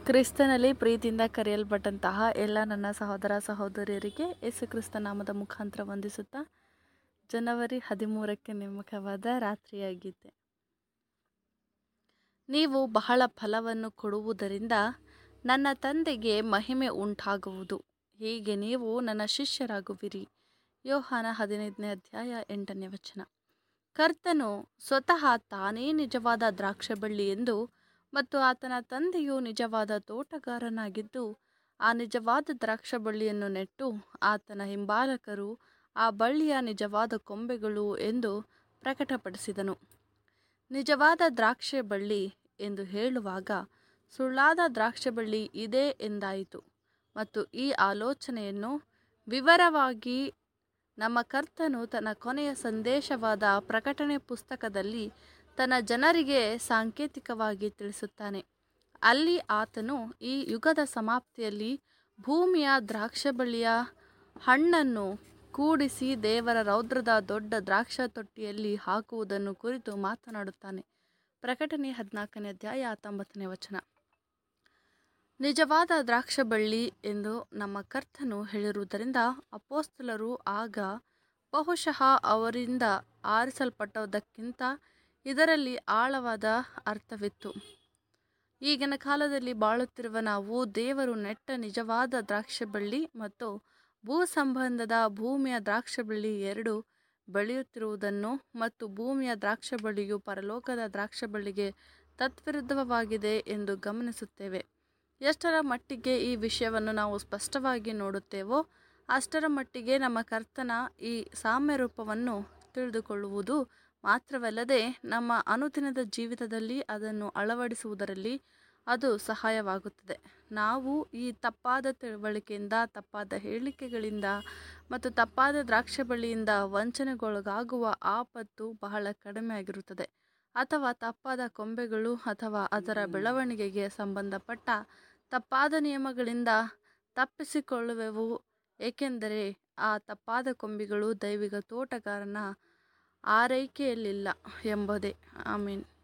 ಕ್ರಿಸ್ತನಲ್ಲಿ ಪ್ರೀತಿಯಿಂದ ಕರೆಯಲ್ಪಟ್ಟಂತಹ ಎಲ್ಲ ನನ್ನ ಸಹೋದರ ಸಹೋದರಿಯರಿಗೆ ಯೇಸು ಕ್ರಿಸ್ತ ನಾಮದ ಮುಖಾಂತರ ವಂದಿಸುತ್ತಾ ಜನವರಿ ಹದಿಮೂರಕ್ಕೆ ನೇಮಕವಾದ ರಾತ್ರಿಯಾಗಿದೆ ನೀವು ಬಹಳ ಫಲವನ್ನು ಕೊಡುವುದರಿಂದ ನನ್ನ ತಂದೆಗೆ ಮಹಿಮೆ ಉಂಟಾಗುವುದು ಹೀಗೆ ನೀವು ನನ್ನ ಶಿಷ್ಯರಾಗುವಿರಿ ಯೋಹಾನ ಹದಿನೈದನೇ ಅಧ್ಯಾಯ ಎಂಟನೇ ವಚನ ಕರ್ತನು ಸ್ವತಃ ತಾನೇ ನಿಜವಾದ ದ್ರಾಕ್ಷಬಳ್ಳಿ ಎಂದು ಮತ್ತು ಆತನ ತಂದೆಯು ನಿಜವಾದ ತೋಟಗಾರನಾಗಿದ್ದು ಆ ನಿಜವಾದ ದ್ರಾಕ್ಷಬಳ್ಳಿಯನ್ನು ನೆಟ್ಟು ಆತನ ಹಿಂಬಾಲಕರು ಆ ಬಳ್ಳಿಯ ನಿಜವಾದ ಕೊಂಬೆಗಳು ಎಂದು ಪ್ರಕಟಪಡಿಸಿದನು ನಿಜವಾದ ದ್ರಾಕ್ಷೆ ಬಳ್ಳಿ ಎಂದು ಹೇಳುವಾಗ ಸುಳ್ಳಾದ ದ್ರಾಕ್ಷೆ ಬಳ್ಳಿ ಇದೆ ಎಂದಾಯಿತು ಮತ್ತು ಈ ಆಲೋಚನೆಯನ್ನು ವಿವರವಾಗಿ ನಮ್ಮ ಕರ್ತನು ತನ್ನ ಕೊನೆಯ ಸಂದೇಶವಾದ ಪ್ರಕಟಣೆ ಪುಸ್ತಕದಲ್ಲಿ ತನ್ನ ಜನರಿಗೆ ಸಾಂಕೇತಿಕವಾಗಿ ತಿಳಿಸುತ್ತಾನೆ ಅಲ್ಲಿ ಆತನು ಈ ಯುಗದ ಸಮಾಪ್ತಿಯಲ್ಲಿ ಭೂಮಿಯ ದ್ರಾಕ್ಷಬಳ್ಳಿಯ ಹಣ್ಣನ್ನು ಕೂಡಿಸಿ ದೇವರ ರೌದ್ರದ ದೊಡ್ಡ ದ್ರಾಕ್ಷ ತೊಟ್ಟಿಯಲ್ಲಿ ಹಾಕುವುದನ್ನು ಕುರಿತು ಮಾತನಾಡುತ್ತಾನೆ ಪ್ರಕಟಣೆ ಹದಿನಾಲ್ಕನೇ ಅಧ್ಯಾಯ ಹತ್ತೊಂಬತ್ತನೇ ವಚನ ನಿಜವಾದ ದ್ರಾಕ್ಷಬಳ್ಳಿ ಎಂದು ನಮ್ಮ ಕರ್ತನು ಹೇಳಿರುವುದರಿಂದ ಅಪೋಸ್ತಲರು ಆಗ ಬಹುಶಃ ಅವರಿಂದ ಆರಿಸಲ್ಪಟ್ಟದಕ್ಕಿಂತ ಇದರಲ್ಲಿ ಆಳವಾದ ಅರ್ಥವಿತ್ತು ಈಗಿನ ಕಾಲದಲ್ಲಿ ಬಾಳುತ್ತಿರುವ ನಾವು ದೇವರು ನೆಟ್ಟ ನಿಜವಾದ ದ್ರಾಕ್ಷಬಳ್ಳಿ ಮತ್ತು ಭೂ ಸಂಬಂಧದ ಭೂಮಿಯ ದ್ರಾಕ್ಷಬಳ್ಳಿ ಎರಡು ಬೆಳೆಯುತ್ತಿರುವುದನ್ನು ಮತ್ತು ಭೂಮಿಯ ದ್ರಾಕ್ಷಬಳ್ಳಿಯು ಪರಲೋಕದ ದ್ರಾಕ್ಷಬಳ್ಳಿಗೆ ತದ್ವಿರುದ್ಧವಾಗಿದೆ ಎಂದು ಗಮನಿಸುತ್ತೇವೆ ಎಷ್ಟರ ಮಟ್ಟಿಗೆ ಈ ವಿಷಯವನ್ನು ನಾವು ಸ್ಪಷ್ಟವಾಗಿ ನೋಡುತ್ತೇವೋ ಅಷ್ಟರ ಮಟ್ಟಿಗೆ ನಮ್ಮ ಕರ್ತನ ಈ ಸಾಮ್ಯ ರೂಪವನ್ನು ತಿಳಿದುಕೊಳ್ಳುವುದು ಮಾತ್ರವಲ್ಲದೆ ನಮ್ಮ ಅನುದಿನದ ಜೀವಿತದಲ್ಲಿ ಅದನ್ನು ಅಳವಡಿಸುವುದರಲ್ಲಿ ಅದು ಸಹಾಯವಾಗುತ್ತದೆ ನಾವು ಈ ತಪ್ಪಾದ ತಿಳುವಳಿಕೆಯಿಂದ ತಪ್ಪಾದ ಹೇಳಿಕೆಗಳಿಂದ ಮತ್ತು ತಪ್ಪಾದ ದ್ರಾಕ್ಷಿ ಬಳ್ಳಿಯಿಂದ ವಂಚನೆಗೊಳಗಾಗುವ ಆಪತ್ತು ಬಹಳ ಕಡಿಮೆ ಆಗಿರುತ್ತದೆ ಅಥವಾ ತಪ್ಪಾದ ಕೊಂಬೆಗಳು ಅಥವಾ ಅದರ ಬೆಳವಣಿಗೆಗೆ ಸಂಬಂಧಪಟ್ಟ ತಪ್ಪಾದ ನಿಯಮಗಳಿಂದ ತಪ್ಪಿಸಿಕೊಳ್ಳುವೆವು ಏಕೆಂದರೆ ಆ ತಪ್ಪಾದ ಕೊಂಬೆಗಳು ದೈವಿಕ ತೋಟಗಾರನ ಆರೈಕೆಯಲ್ಲಿಲ್ಲ ಎಂಬುದೇ ಆಮೀನ್